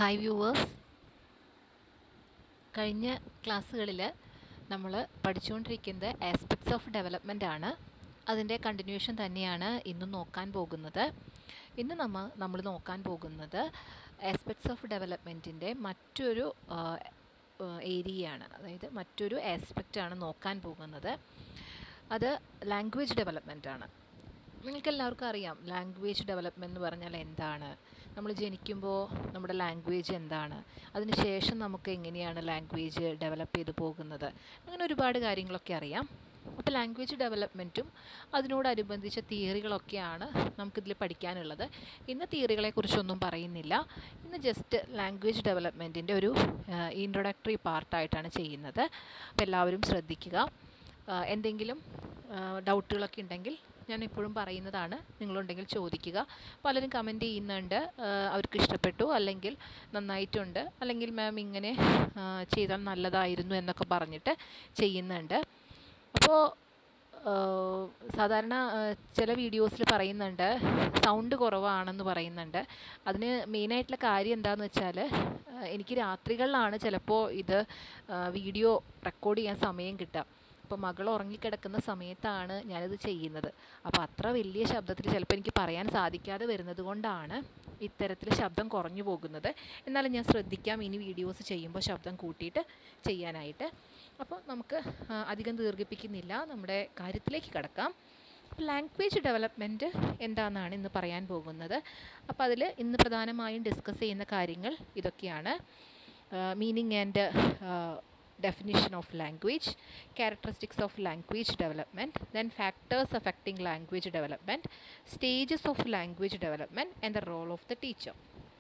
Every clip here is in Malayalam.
ഹായ് വ്യൂവേഴ്സ് കഴിഞ്ഞ ക്ലാസ്സുകളിൽ നമ്മൾ പഠിച്ചുകൊണ്ടിരിക്കുന്നത് ആസ്പെക്ട്സ് ഓഫ് ഡെവലപ്മെൻ്റ് ആണ് അതിൻ്റെ കണ്ടിന്യൂഷൻ തന്നെയാണ് ഇന്ന് നോക്കാൻ പോകുന്നത് ഇന്ന് നമ്മ നമ്മൾ നോക്കാൻ പോകുന്നത് ആസ്പെക്ട്സ് ഓഫ് ഡെവലപ്മെൻറ്റിൻ്റെ മറ്റൊരു ഏരിയയാണ് അതായത് മറ്റൊരു ആസ്പെക്റ്റാണ് നോക്കാൻ പോകുന്നത് അത് ലാംഗ്വേജ് ഡെവലപ്മെൻ്റ് ആണ് നിങ്ങൾക്ക് എല്ലാവർക്കും അറിയാം ലാംഗ്വേജ് ഡെവലപ്മെൻറ്റ് എന്ന് പറഞ്ഞാൽ എന്താണ് നമ്മൾ ജനിക്കുമ്പോൾ നമ്മുടെ ലാംഗ്വേജ് എന്താണ് അതിനുശേഷം നമുക്ക് എങ്ങനെയാണ് ലാംഗ്വേജ് ഡെവലപ്പ് ചെയ്ത് പോകുന്നത് അങ്ങനെ ഒരുപാട് കാര്യങ്ങളൊക്കെ അറിയാം അപ്പോൾ ലാംഗ്വേജ് ഡെവലപ്മെൻറ്റും അതിനോടനുബന്ധിച്ച തിയറികളൊക്കെയാണ് നമുക്കിതിൽ പഠിക്കാനുള്ളത് ഇന്ന് തിയറികളെക്കുറിച്ചൊന്നും പറയുന്നില്ല ഇന്ന് ജസ്റ്റ് ലാംഗ്വേജ് ഡെവലപ്മെൻറ്റിൻ്റെ ഒരു ഇൻട്രൊഡക്ടറി പാർട്ടായിട്ടാണ് ചെയ്യുന്നത് അപ്പോൾ എല്ലാവരും ശ്രദ്ധിക്കുക എന്തെങ്കിലും ഡൗട്ടുകളൊക്കെ ഉണ്ടെങ്കിൽ ഞാൻ എപ്പോഴും പറയുന്നതാണ് നിങ്ങളുണ്ടെങ്കിൽ ചോദിക്കുക പലരും കമൻറ്റ് ചെയ്യുന്നുണ്ട് അവർക്ക് ഇഷ്ടപ്പെട്ടു അല്ലെങ്കിൽ നന്നായിട്ടുണ്ട് അല്ലെങ്കിൽ മാം ഇങ്ങനെ ചെയ്താൽ നല്ലതായിരുന്നു എന്നൊക്കെ പറഞ്ഞിട്ട് ചെയ്യുന്നുണ്ട് അപ്പോൾ സാധാരണ ചില വീഡിയോസിൽ പറയുന്നുണ്ട് സൗണ്ട് കുറവാണെന്ന് പറയുന്നുണ്ട് അതിന് മെയിനായിട്ടുള്ള കാര്യം എന്താണെന്ന് വെച്ചാൽ എനിക്ക് രാത്രികളിലാണ് ചിലപ്പോൾ ഇത് വീഡിയോ റെക്കോർഡ് ചെയ്യാൻ സമയം കിട്ടുക അപ്പോൾ മകൾ ഉറങ്ങിക്കിടക്കുന്ന സമയത്താണ് ഞാനിത് ചെയ്യുന്നത് അപ്പോൾ അത്ര വലിയ ശബ്ദത്തിൽ ചിലപ്പോൾ എനിക്ക് പറയാൻ സാധിക്കാതെ വരുന്നത് കൊണ്ടാണ് ഇത്തരത്തിൽ ശബ്ദം കുറഞ്ഞു പോകുന്നത് എന്നാലും ഞാൻ ശ്രദ്ധിക്കാം ഇനി വീഡിയോസ് ചെയ്യുമ്പോൾ ശബ്ദം കൂട്ടിയിട്ട് ചെയ്യാനായിട്ട് അപ്പോൾ നമുക്ക് അധികം ദീർഘിപ്പിക്കുന്നില്ല നമ്മുടെ കാര്യത്തിലേക്ക് കിടക്കാം ലാംഗ്വേജ് ഡെവലപ്മെൻറ്റ് എന്താണെന്നാണ് ഇന്ന് പറയാൻ പോകുന്നത് അപ്പോൾ അതിൽ ഇന്ന് പ്രധാനമായും ഡിസ്കസ് ചെയ്യുന്ന കാര്യങ്ങൾ ഇതൊക്കെയാണ് meaning and definition of language, characteristics of language development, then factors affecting language development, stages of language development and the role of the teacher.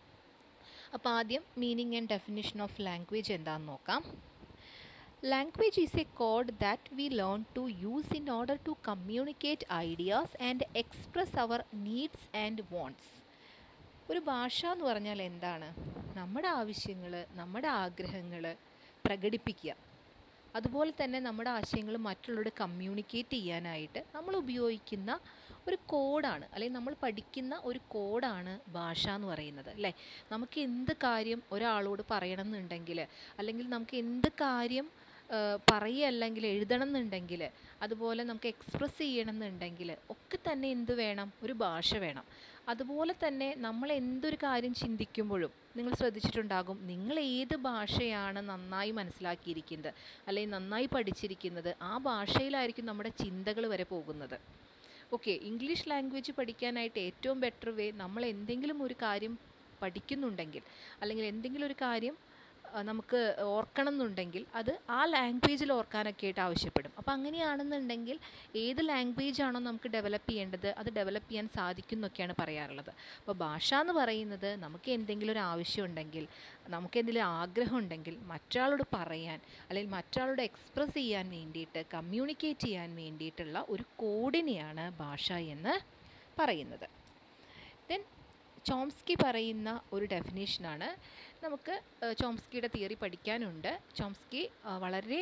അപ്പോൾ ആദ്യം meaning and definition of language എന്താണെന്ന് നോക്കാം language is a code that we learn to use in order to communicate ideas and express our needs and wants ഒരു ഭാഷ എന്ന് പറഞ്ഞാൽ എന്താണ് നമ്മുടെ ആവശ്യങ്ങൾ നമ്മുടെ ആഗ്രഹങ്ങൾ പ്രകടിപ്പിക്കുക അതുപോലെ തന്നെ നമ്മുടെ ആശയങ്ങൾ മറ്റുള്ളവരോട് കമ്മ്യൂണിക്കേറ്റ് ചെയ്യാനായിട്ട് നമ്മൾ ഉപയോഗിക്കുന്ന ഒരു കോഡാണ് അല്ലെങ്കിൽ നമ്മൾ പഠിക്കുന്ന ഒരു കോഡാണ് ഭാഷ എന്ന് പറയുന്നത് അല്ലേ നമുക്ക് എന്ത് കാര്യം ഒരാളോട് പറയണം എന്നുണ്ടെങ്കിൽ അല്ലെങ്കിൽ നമുക്ക് എന്ത് കാര്യം പറയുക അല്ലെങ്കിൽ എഴുതണം എന്നുണ്ടെങ്കിൽ അതുപോലെ നമുക്ക് എക്സ്പ്രസ് ചെയ്യണം എന്നുണ്ടെങ്കിൽ ഒക്കെ തന്നെ എന്ത് വേണം ഒരു ഭാഷ വേണം അതുപോലെ തന്നെ നമ്മൾ എന്തൊരു കാര്യം ചിന്തിക്കുമ്പോഴും നിങ്ങൾ ശ്രദ്ധിച്ചിട്ടുണ്ടാകും നിങ്ങൾ ഏത് ഭാഷയാണ് നന്നായി മനസ്സിലാക്കിയിരിക്കുന്നത് അല്ലെങ്കിൽ നന്നായി പഠിച്ചിരിക്കുന്നത് ആ ഭാഷയിലായിരിക്കും നമ്മുടെ ചിന്തകൾ വരെ പോകുന്നത് ഓക്കെ ഇംഗ്ലീഷ് ലാംഗ്വേജ് പഠിക്കാനായിട്ട് ഏറ്റവും ബെറ്റർ വേ നമ്മൾ എന്തെങ്കിലും ഒരു കാര്യം പഠിക്കുന്നുണ്ടെങ്കിൽ അല്ലെങ്കിൽ എന്തെങ്കിലും ഒരു കാര്യം നമുക്ക് ഓർക്കണം എന്നുണ്ടെങ്കിൽ അത് ആ ലാംഗ്വേജിൽ ഓർക്കാനൊക്കെ ആയിട്ട് ആവശ്യപ്പെടും അപ്പോൾ അങ്ങനെയാണെന്നുണ്ടെങ്കിൽ ഏത് ലാംഗ്വേജ് ആണോ നമുക്ക് ഡെവലപ്പ് ചെയ്യേണ്ടത് അത് ഡെവലപ്പ് ചെയ്യാൻ സാധിക്കും എന്നൊക്കെയാണ് പറയാറുള്ളത് അപ്പോൾ ഭാഷ എന്ന് പറയുന്നത് നമുക്ക് എന്തെങ്കിലും ഒരു ആവശ്യം ഉണ്ടെങ്കിൽ നമുക്ക് എന്തെങ്കിലും ആഗ്രഹം ഉണ്ടെങ്കിൽ മറ്റൊരാളോട് പറയാൻ അല്ലെങ്കിൽ മറ്റൊരാളോട് എക്സ്പ്രസ് ചെയ്യാൻ വേണ്ടിയിട്ട് കമ്മ്യൂണിക്കേറ്റ് ചെയ്യാൻ വേണ്ടിയിട്ടുള്ള ഒരു കോഡിനെയാണ് ഭാഷ എന്ന് പറയുന്നത് ദെൻ ചോംസ്കി പറയുന്ന ഒരു ഡെഫിനേഷനാണ് നമുക്ക് ചോംസ്കിയുടെ തിയറി പഠിക്കാനുണ്ട് ചോംസ്കി വളരെ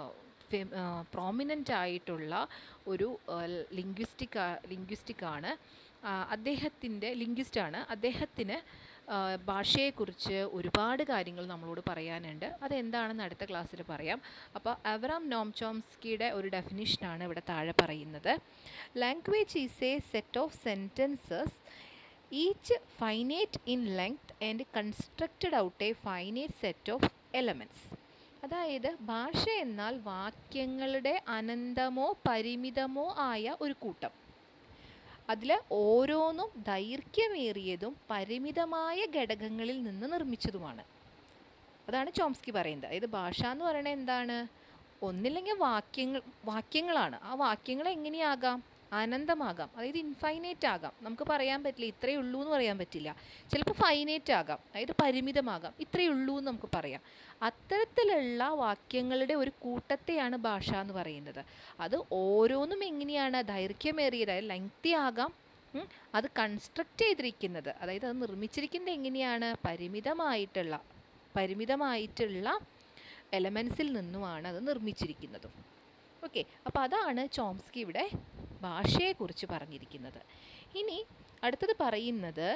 പ്രോമിനൻ്റ് ആയിട്ടുള്ള ഒരു ലിംഗ്വിസ്റ്റിക് ലിംഗ്വിസ്റ്റിക് ആണ് അദ്ദേഹത്തിൻ്റെ ലിംഗ്വിസ്റ്റാണ് അദ്ദേഹത്തിന് ഭാഷയെക്കുറിച്ച് ഒരുപാട് കാര്യങ്ങൾ നമ്മളോട് പറയാനുണ്ട് അതെന്താണെന്ന് അടുത്ത ക്ലാസ്സിൽ പറയാം അപ്പോൾ അവറാം നോം ചോംസ്കിയുടെ ഒരു ഡെഫിനിഷനാണ് ഇവിടെ താഴെ പറയുന്നത് language is a set of sentences each finite in length and constructed out a finite set of elements അതായത് ഭാഷ എന്നാൽ വാക്യങ്ങളുടെ അനന്തമോ പരിമിതമോ ആയ ഒരു കൂട്ടം അതിൽ ഓരോന്നും ദൈർഘ്യമേറിയതും പരിമിതമായ ഘടകങ്ങളിൽ നിന്ന് നിർമ്മിച്ചതുമാണ് അതാണ് ചോംസ്കി പറയുന്നത് അതായത് ഭാഷ എന്ന് പറയുന്നത് എന്താണ് ഒന്നില്ലെങ്കിൽ വാക്യങ്ങൾ വാക്യങ്ങളാണ് ആ വാക്യങ്ങൾ എങ്ങനെയാകാം അനന്തമാകാം അതായത് ഇൻഫൈനൈറ്റ് ആകാം നമുക്ക് പറയാൻ പറ്റില്ല ഇത്രയേ ഉള്ളൂ എന്ന് പറയാൻ പറ്റില്ല ചിലപ്പോൾ ഫൈനൈറ്റ് ആകാം അതായത് പരിമിതമാകാം ഇത്രയേ ഉള്ളൂ എന്ന് നമുക്ക് പറയാം അത്തരത്തിലുള്ള വാക്യങ്ങളുടെ ഒരു കൂട്ടത്തെയാണ് ഭാഷ എന്ന് പറയുന്നത് അത് ഓരോന്നും എങ്ങനെയാണ് ദൈർഘ്യമേറിയത് അതായത് ലെങ്തി ആകാം അത് കൺസ്ട്രക്റ്റ് ചെയ്തിരിക്കുന്നത് അതായത് അത് നിർമ്മിച്ചിരിക്കുന്നത് എങ്ങനെയാണ് പരിമിതമായിട്ടുള്ള പരിമിതമായിട്ടുള്ള എലമെൻസിൽ നിന്നുമാണ് അത് നിർമ്മിച്ചിരിക്കുന്നതും ഓക്കെ അപ്പോൾ അതാണ് ചോംസ്കി ഇവിടെ ഭാഷയെക്കുറിച്ച് പറഞ്ഞിരിക്കുന്നത് ഇനി അടുത്തത് പറയുന്നത്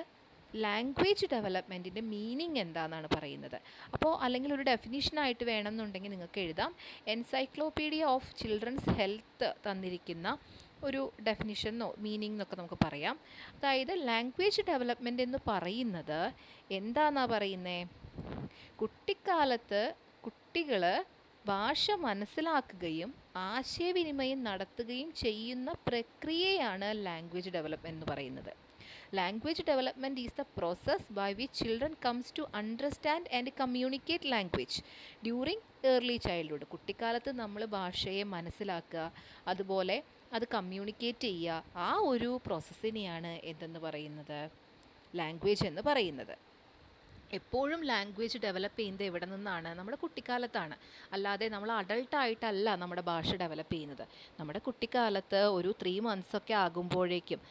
ലാംഗ്വേജ് ഡെവലപ്മെൻറ്റിൻ്റെ മീനിങ് എന്താണെന്നാണ് പറയുന്നത് അപ്പോൾ അല്ലെങ്കിൽ ഒരു ഡെഫിനിഷനായിട്ട് വേണമെന്നുണ്ടെങ്കിൽ നിങ്ങൾക്ക് എഴുതാം എൻസൈക്ലോപീഡിയ ഓഫ് ചിൽഡ്രൻസ് ഹെൽത്ത് തന്നിരിക്കുന്ന ഒരു ഡെഫിനിഷനോ മീനിങ് എന്നൊക്കെ നമുക്ക് പറയാം അതായത് ലാംഗ്വേജ് ഡെവലപ്മെൻറ്റ് എന്ന് പറയുന്നത് എന്താണെന്നാണ് പറയുന്നത് കുട്ടിക്കാലത്ത് കുട്ടികൾ ഭാഷ മനസ്സിലാക്കുകയും ആശയവിനിമയം നടത്തുകയും ചെയ്യുന്ന പ്രക്രിയയാണ് ലാംഗ്വേജ് ഡെവലപ്മെൻറ്റ് എന്ന് പറയുന്നത് language development is the process by which children comes to understand and communicate language during early childhood കുട്ടിക്കാലത്ത് നമ്മൾ ഭാഷയെ മനസ്സിലാക്കുക അതുപോലെ അത് കമ്മ്യൂണിക്കേറ്റ് ചെയ്യുക ആ ഒരു പ്രോസസ്സിനെയാണ് എന്തെന്ന് പറയുന്നത് ലാംഗ്വേജ് എന്ന് പറയുന്നത് എപ്പോഴും ലാംഗ്വേജ് ഡെവലപ്പ് ചെയ്യുന്നത് എവിടെ നിന്നാണ് നമ്മുടെ കുട്ടിക്കാലത്താണ് അല്ലാതെ നമ്മൾ അഡൾട്ടായിട്ടല്ല നമ്മുടെ ഭാഷ ഡെവലപ്പ് ചെയ്യുന്നത് നമ്മുടെ കുട്ടിക്കാലത്ത് ഒരു ത്രീ മന്ത്സൊക്കെ ആകുമ്പോഴേക്കും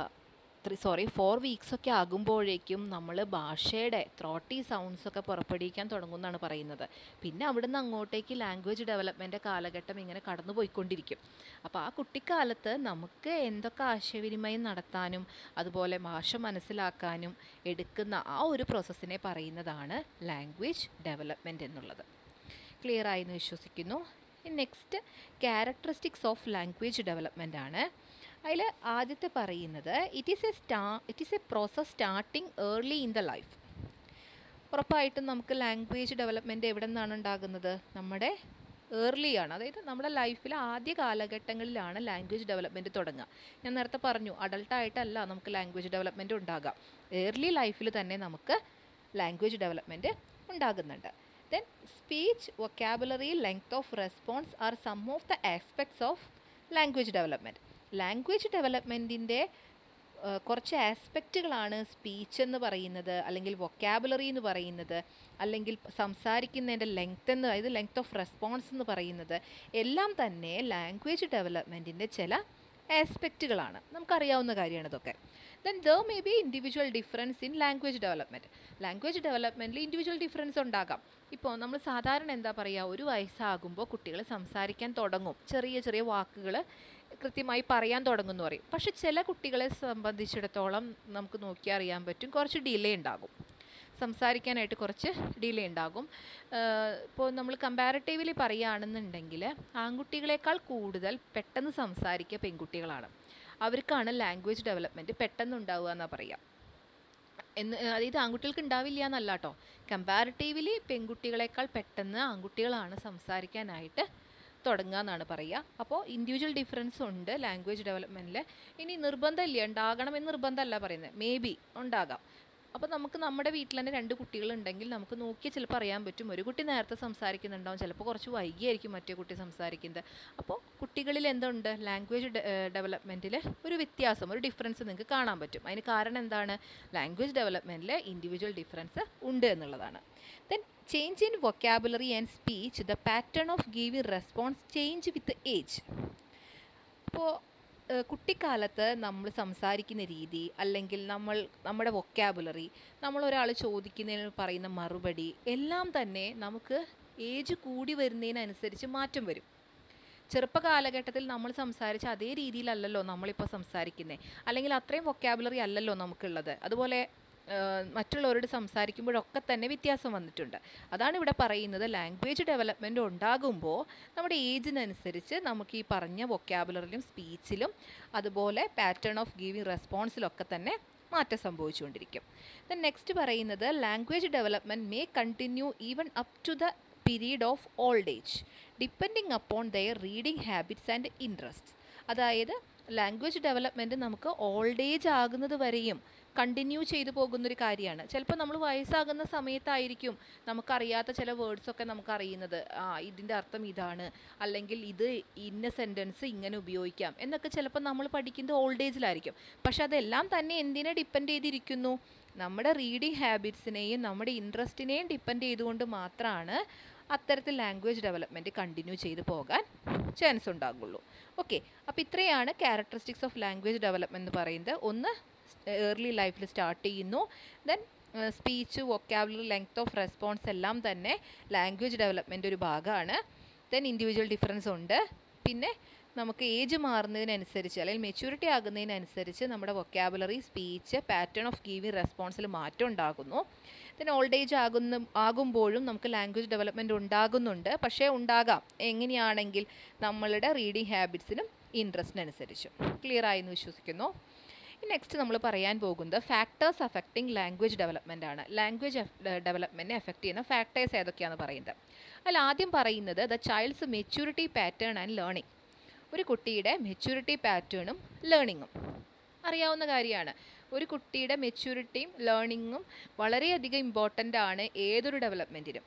സോറി ഫോർ വീക്സ് ഒക്കെ ആകുമ്പോഴേക്കും നമ്മൾ ഭാഷയുടെ ത്രോട്ടി സൗണ്ട്സ് ഒക്കെ പുറപ്പെടുവിക്കാൻ തുടങ്ങുമെന്നാണ് പറയുന്നത് പിന്നെ അവിടുന്ന് അങ്ങോട്ടേക്ക് ലാംഗ്വേജ് ഡെവലപ്മെൻ്റ് കാലഘട്ടം ഇങ്ങനെ കടന്നു പോയിക്കൊണ്ടിരിക്കും അപ്പോൾ ആ കുട്ടിക്കാലത്ത് നമുക്ക് എന്തൊക്കെ ആശയവിനിമയം നടത്താനും അതുപോലെ ഭാഷ മനസ്സിലാക്കാനും എടുക്കുന്ന ആ ഒരു പ്രോസസ്സിനെ പറയുന്നതാണ് ലാംഗ്വേജ് ഡെവലപ്മെൻറ്റ് എന്നുള്ളത് ക്ലിയർ ആയി എന്ന് വിശ്വസിക്കുന്നു next characteristics of language development ആണ് അതിൽ ആദ്യത്തെ പറയുന്നത് ഇറ്റ് ഈസ് എ സ്റ്റാ it is a process starting early in the life ഉറപ്പായിട്ടും നമുക്ക് ലാംഗ്വേജ് ഡെവലപ്മെൻറ്റ് എവിടെ നിന്നാണ് ഉണ്ടാകുന്നത് നമ്മുടെ ഏർലി ആണ് അതായത് നമ്മുടെ ലൈഫിൽ ആദ്യ കാലഘട്ടങ്ങളിലാണ് ലാംഗ്വേജ് ഡെവലപ്മെൻറ്റ് തുടങ്ങുക ഞാൻ നേരത്തെ പറഞ്ഞു അഡൾട്ടായിട്ടല്ല നമുക്ക് ലാംഗ്വേജ് ഡെവലപ്മെൻറ്റ് ഉണ്ടാകാം ഏർലി ലൈഫിൽ തന്നെ നമുക്ക് ലാംഗ്വേജ് ഡെവലപ്മെൻറ്റ് ഉണ്ടാകുന്നുണ്ട് then speech vocabulary length of response are some of the aspects of language development language ഡെവലപ്മെൻറ്റിൻ്റെ കുറച്ച് ആസ്പെക്റ്റുകളാണ് സ്പീച്ച് എന്ന് പറയുന്നത് അല്ലെങ്കിൽ വൊക്കാബുലറി എന്ന് പറയുന്നത് അല്ലെങ്കിൽ സംസാരിക്കുന്നതിൻ്റെ ലെങ്ത് എന്ന് അതായത് ലെങ്ത് ഓഫ് റെസ്പോൺസ് എന്ന് പറയുന്നത് എല്ലാം തന്നെ ലാംഗ്വേജ് ഡെവലപ്മെൻറ്റിൻ്റെ ചില ആസ്പെക്റ്റുകളാണ് നമുക്കറിയാവുന്ന കാര്യമാണ് ഇതൊക്കെ then there may be individual difference in language development language ഡെവലപ്മെൻറ്റിൽ ഇൻഡിവിജ്വൽ ഡിഫറൻസ് ഉണ്ടാകാം ഇപ്പോൾ നമ്മൾ സാധാരണ എന്താ പറയുക ഒരു വയസ്സാകുമ്പോൾ കുട്ടികൾ സംസാരിക്കാൻ തുടങ്ങും ചെറിയ ചെറിയ വാക്കുകൾ കൃത്യമായി പറയാൻ തുടങ്ങുമെന്ന് പറയും പക്ഷെ ചില കുട്ടികളെ സംബന്ധിച്ചിടത്തോളം നമുക്ക് നോക്കിയാൽ അറിയാൻ പറ്റും കുറച്ച് ഡിലേ ഉണ്ടാകും സംസാരിക്കാനായിട്ട് കുറച്ച് ഡിലേ ഉണ്ടാകും ഇപ്പോൾ നമ്മൾ കമ്പാരിറ്റീവ്ലി പറയുകയാണെന്നുണ്ടെങ്കിൽ ആൺകുട്ടികളെക്കാൾ കൂടുതൽ പെട്ടെന്ന് സംസാരിക്കുക പെൺകുട്ടികളാണ് അവർക്കാണ് ലാംഗ്വേജ് ഡെവലപ്മെൻറ്റ് പെട്ടെന്ന് ഉണ്ടാവുക എന്നാണ് പറയുക എന്ന് അതായത് ആൺകുട്ടികൾക്ക് ഉണ്ടാവില്ല എന്നല്ല കേട്ടോ കമ്പാരിറ്റീവ്ലി പെൺകുട്ടികളെക്കാൾ പെട്ടെന്ന് ആൺകുട്ടികളാണ് സംസാരിക്കാനായിട്ട് തുടങ്ങുക എന്നാണ് പറയുക അപ്പോൾ ഇൻഡിവിജ്വൽ ഡിഫറൻസ് ഉണ്ട് ലാംഗ്വേജ് ഡെവലപ്മെൻറ്റിൽ ഇനി നിർബന്ധമില്ല ഉണ്ടാകണമെന്ന് നിർബന്ധമല്ല പറയുന്നത് മേ ബി ഉണ്ടാകാം അപ്പോൾ നമുക്ക് നമ്മുടെ വീട്ടിൽ തന്നെ രണ്ട് കുട്ടികളുണ്ടെങ്കിൽ നമുക്ക് നോക്കി ചിലപ്പോൾ അറിയാൻ പറ്റും ഒരു കുട്ടി നേരത്തെ സംസാരിക്കുന്നുണ്ടാവും ചിലപ്പോൾ കുറച്ച് വൈകിയായിരിക്കും മറ്റേ കുട്ടി സംസാരിക്കുന്നത് അപ്പോൾ കുട്ടികളിൽ എന്തുണ്ട് ലാംഗ്വേജ് ഡെവലപ്മെൻറ്റിൽ ഒരു വ്യത്യാസം ഒരു ഡിഫറൻസ് നിങ്ങൾക്ക് കാണാൻ പറ്റും അതിന് കാരണം എന്താണ് ലാംഗ്വേജ് ഡെവലപ്മെൻറ്റിൽ ഇൻഡിവിജ്വൽ ഡിഫറൻസ് ഉണ്ട് എന്നുള്ളതാണ് then change in vocabulary and speech the pattern of giving response change with age അപ്പോൾ കുട്ടിക്കാലത്ത് നമ്മൾ സംസാരിക്കുന്ന രീതി അല്ലെങ്കിൽ നമ്മൾ നമ്മുടെ വൊക്കാബുലറി നമ്മൾ ഒരാൾ ചോദിക്കുന്നതിന് പറയുന്ന മറുപടി എല്ലാം തന്നെ നമുക്ക് ഏജ് കൂടി വരുന്നതിനനുസരിച്ച് മാറ്റം വരും ചെറുപ്പ കാലഘട്ടത്തിൽ നമ്മൾ സംസാരിച്ച അതേ രീതിയിലല്ലല്ലോ നമ്മളിപ്പോൾ സംസാരിക്കുന്നത് അല്ലെങ്കിൽ അത്രയും വൊക്കാബുലറി അല്ലല്ലോ നമുക്കുള്ളത് അതുപോലെ മറ്റുള്ളവരോട് സംസാരിക്കുമ്പോഴൊക്കെ തന്നെ വ്യത്യാസം വന്നിട്ടുണ്ട് അതാണ് ഇവിടെ പറയുന്നത് ലാംഗ്വേജ് ഡെവലപ്മെൻറ്റ് ഉണ്ടാകുമ്പോൾ നമ്മുടെ ഏജിനനുസരിച്ച് നമുക്ക് ഈ പറഞ്ഞ വൊക്കാബുലറിലും സ്പീച്ചിലും അതുപോലെ പാറ്റേൺ ഓഫ് ഗീവിങ് റെസ്പോൺസിലൊക്കെ തന്നെ മാറ്റം സംഭവിച്ചുകൊണ്ടിരിക്കും ദെൻ നെക്സ്റ്റ് പറയുന്നത് language development may continue even up to the period of old age depending upon their reading habits and interest അതായത് ലാംഗ്വേജ് ഡെവലപ്മെൻറ്റ് നമുക്ക് ഓൾഡ് ഏജ് ആകുന്നത് വരെയും കണ്ടിന്യൂ ചെയ്തു പോകുന്നൊരു കാര്യമാണ് ചിലപ്പോൾ നമ്മൾ വയസ്സാകുന്ന സമയത്തായിരിക്കും നമുക്കറിയാത്ത ചില വേർഡ്സൊക്കെ നമുക്ക് അറിയുന്നത് ആ ഇതിൻ്റെ അർത്ഥം ഇതാണ് അല്ലെങ്കിൽ ഇത് ഇന്ന സെൻറ്റൻസ് ഇങ്ങനെ ഉപയോഗിക്കാം എന്നൊക്കെ ചിലപ്പോൾ നമ്മൾ പഠിക്കുന്നത് ഓൾഡ് ഏജിലായിരിക്കും പക്ഷെ അതെല്ലാം തന്നെ എന്തിനെ ഡിപ്പെൻഡ് ചെയ്തിരിക്കുന്നു നമ്മുടെ റീഡിങ് ഹാബിറ്റ്സിനെയും നമ്മുടെ ഇൻട്രസ്റ്റിനെയും ഡിപ്പെൻഡ് ചെയ്തുകൊണ്ട് മാത്രമാണ് അത്തരത്തിൽ ലാംഗ്വേജ് ഡെവലപ്മെൻറ്റ് കണ്ടിന്യൂ ചെയ്തു പോകാൻ ചാൻസ് ഉണ്ടാകുള്ളൂ ഓക്കെ അപ്പോൾ ഇത്രയാണ് ക്യാരക്ടറിസ്റ്റിക്സ് ഓഫ് ലാംഗ്വേജ് ഡെവലപ്മെൻറ്റ് എന്ന് പറയുന്നത് ഒന്ന് ഏർലി ലൈഫിൽ സ്റ്റാർട്ട് ചെയ്യുന്നു then speech vocabulary length of response എല്ലാം തന്നെ ലാംഗ്വേജ് ഡെവലപ്മെൻ്റ് ഒരു ഭാഗമാണ് ദെൻ ഇൻഡിവിജ്വൽ ഡിഫറൻസ് ഉണ്ട് പിന്നെ നമുക്ക് ഏജ് മാറുന്നതിനനുസരിച്ച് അല്ലെങ്കിൽ മെച്യൂരിറ്റി ആകുന്നതിനനുസരിച്ച് നമ്മുടെ vocabulary speech pattern of giving റെസ്പോൺസിൽ മാറ്റം ഉണ്ടാകുന്നു then ഓൾഡ് ഏജ് ആകുന്ന ആകുമ്പോഴും നമുക്ക് ലാംഗ്വേജ് ഡെവലപ്മെൻറ്റ് ഉണ്ടാകുന്നുണ്ട് പക്ഷേ ഉണ്ടാകാം എങ്ങനെയാണെങ്കിൽ നമ്മളുടെ റീഡിങ് ഹാബിറ്റ്സിനും ഇൻട്രസ്റ്റിനനുസരിച്ച് ക്ലിയർ ആയി എന്ന് വിശ്വസിക്കുന്നു നെക്സ്റ്റ് നമ്മൾ പറയാൻ പോകുന്നത് ഫാക്ടേഴ്സ് അഫക്റ്റിംഗ് ലാംഗ്വേജ് ഡെവലപ്മെൻ്റ് ആണ് ലാംഗ്വേജ് ഡെവലപ്മെൻറ്റിനെ എഫക്റ്റ് ചെയ്യുന്ന ഫാക്ടേഴ്സ് ഏതൊക്കെയാണെന്ന് പറയുന്നത് അതിൽ ആദ്യം പറയുന്നത് the child's maturity pattern and learning ഒരു കുട്ടിയുടെ മെച്യൂരിറ്റി പാറ്റേണും ലേണിങ്ങും അറിയാവുന്ന കാര്യമാണ് ഒരു കുട്ടിയുടെ മെച്യൂരിറ്റിയും ലേണിങ്ങും വളരെയധികം ഇമ്പോർട്ടൻ്റ് ആണ് ഏതൊരു ഡെവലപ്മെൻറ്റിനും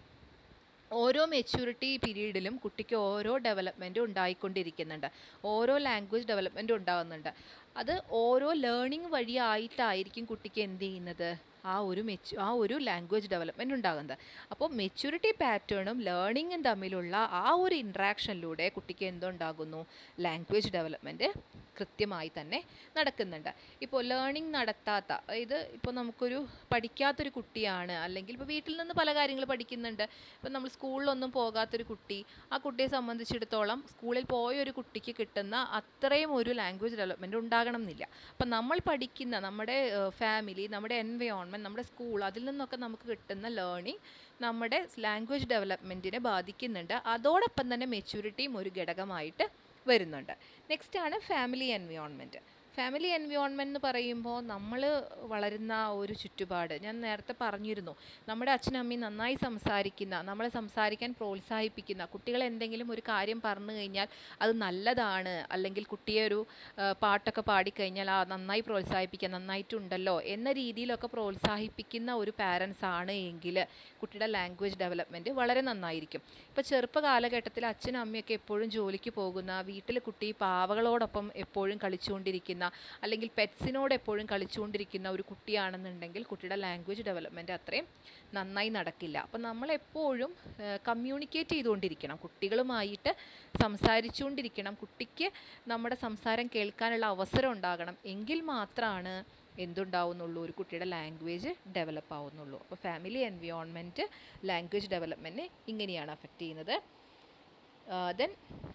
ഓരോ മെച്യൂരിറ്റി പീരീഡിലും കുട്ടിക്ക് ഓരോ ഡെവലപ്മെൻറ്റും ഉണ്ടായിക്കൊണ്ടിരിക്കുന്നുണ്ട് ഓരോ ലാംഗ്വേജ് ഡെവലപ്മെൻറ്റും ഉണ്ടാകുന്നുണ്ട് അത് ഓരോ ലേണിംഗ് വഴിയായിട്ടായിരിക്കും കുട്ടിക്ക് എന്ത് ചെയ്യുന്നത് ആ ഒരു മെച്ചു ആ ഒരു ലാംഗ്വേജ് ഡെവലപ്മെൻറ്റ് ഉണ്ടാകുന്നത് അപ്പോൾ മെച്യൂരിറ്റി പാറ്റേണും ലേണിങ്ങും തമ്മിലുള്ള ആ ഒരു ഇൻട്രാക്ഷനിലൂടെ കുട്ടിക്ക് എന്തുണ്ടാകുന്നു ലാംഗ്വേജ് ഡെവലപ്മെൻറ്റ് കൃത്യമായി തന്നെ നടക്കുന്നുണ്ട് ഇപ്പോൾ ലേണിംഗ് നടത്താത്ത അതായത് ഇപ്പോൾ നമുക്കൊരു പഠിക്കാത്തൊരു കുട്ടിയാണ് അല്ലെങ്കിൽ ഇപ്പോൾ വീട്ടിൽ നിന്ന് പല കാര്യങ്ങൾ പഠിക്കുന്നുണ്ട് ഇപ്പം നമ്മൾ സ്കൂളിലൊന്നും പോകാത്തൊരു കുട്ടി ആ കുട്ടിയെ സംബന്ധിച്ചിടത്തോളം സ്കൂളിൽ പോയ ഒരു കുട്ടിക്ക് കിട്ടുന്ന അത്രയും ഒരു ലാംഗ്വേജ് ഡെവലപ്മെൻറ്റ് ഉണ്ടാകണം എന്നില്ല അപ്പം നമ്മൾ പഠിക്കുന്ന നമ്മുടെ ഫാമിലി നമ്മുടെ എൻവയോൺമെൻറ്റ് നമ്മുടെ സ്കൂൾ അതിൽ നിന്നൊക്കെ നമുക്ക് കിട്ടുന്ന ലേണിംഗ് നമ്മുടെ ലാംഗ്വേജ് ഡെവലപ്മെൻറ്റിനെ ബാധിക്കുന്നുണ്ട് അതോടൊപ്പം തന്നെ മെച്യൂരിറ്റിയും ഒരു ഘടകമായിട്ട് വരുന്നുണ്ട് നെക്സ്റ്റ് ആണ് ഫാമിലി എൻവയോൺമെൻറ്റ് ഫാമിലി എൻവയോൺമെൻറ്റ് എന്ന് പറയുമ്പോൾ നമ്മൾ വളരുന്ന ഒരു ചുറ്റുപാട് ഞാൻ നേരത്തെ പറഞ്ഞിരുന്നു നമ്മുടെ അച്ഛനും അമ്മയും നന്നായി സംസാരിക്കുന്ന നമ്മളെ സംസാരിക്കാൻ പ്രോത്സാഹിപ്പിക്കുന്ന കുട്ടികൾ എന്തെങ്കിലും ഒരു കാര്യം പറഞ്ഞു കഴിഞ്ഞാൽ അത് നല്ലതാണ് അല്ലെങ്കിൽ കുട്ടിയെ ഒരു ആ, പാട്ടൊക്കെ പാടിക്കഴിഞ്ഞാൽ ആ നന്നായി പ്രോത്സാഹിപ്പിക്കുക നന്നായിട്ടുണ്ടല്ലോ എന്ന രീതിയിലൊക്കെ പ്രോത്സാഹിപ്പിക്കുന്ന ഒരു പാരൻസ് ആണ് എങ്കിൽ കുട്ടിയുടെ ലാംഗ്വേജ് ഡെവലപ്മെൻറ്റ് വളരെ നന്നായിരിക്കും ഇപ്പോൾ ചെറുപ്പ കാലഘട്ടത്തിൽ അച്ഛനും അമ്മയൊക്കെ എപ്പോഴും ജോലിക്ക് പോകുന്ന വീട്ടിൽ കുട്ടി പാവകളോടൊപ്പം എപ്പോഴും കളിച്ചുകൊണ്ടിരിക്കുന്ന അല്ലെങ്കിൽ പെറ്റ്സിനോട് എപ്പോഴും കളിച്ചുകൊണ്ടിരിക്കുന്ന ഒരു കുട്ടിയാണെന്നുണ്ടെങ്കിൽ കുട്ടിയുടെ ലാംഗ്വേജ് ഡെവലപ്മെൻറ്റ് അത്രയും നന്നായി നടക്കില്ല അപ്പം നമ്മളെപ്പോഴും കമ്മ്യൂണിക്കേറ്റ് ചെയ്തുകൊണ്ടിരിക്കണം കുട്ടികളുമായിട്ട് സംസാരിച്ചുകൊണ്ടിരിക്കണം കുട്ടിക്ക് നമ്മുടെ സംസാരം കേൾക്കാനുള്ള അവസരം ഉണ്ടാകണം എങ്കിൽ മാത്രമാണ് എന്തുണ്ടാവുന്നുള്ളൂ ഒരു കുട്ടിയുടെ ലാംഗ്വേജ് ഡെവലപ്പ് ആവുന്നുള്ളൂ അപ്പോൾ ഫാമിലി എൻവിയോൺമെൻറ്റ് ലാംഗ്വേജ് ഡെവലപ്മെൻറ്റിനെ ഇങ്ങനെയാണ് അഫക്റ്റ് ചെയ്യുന്നത് ദെൻ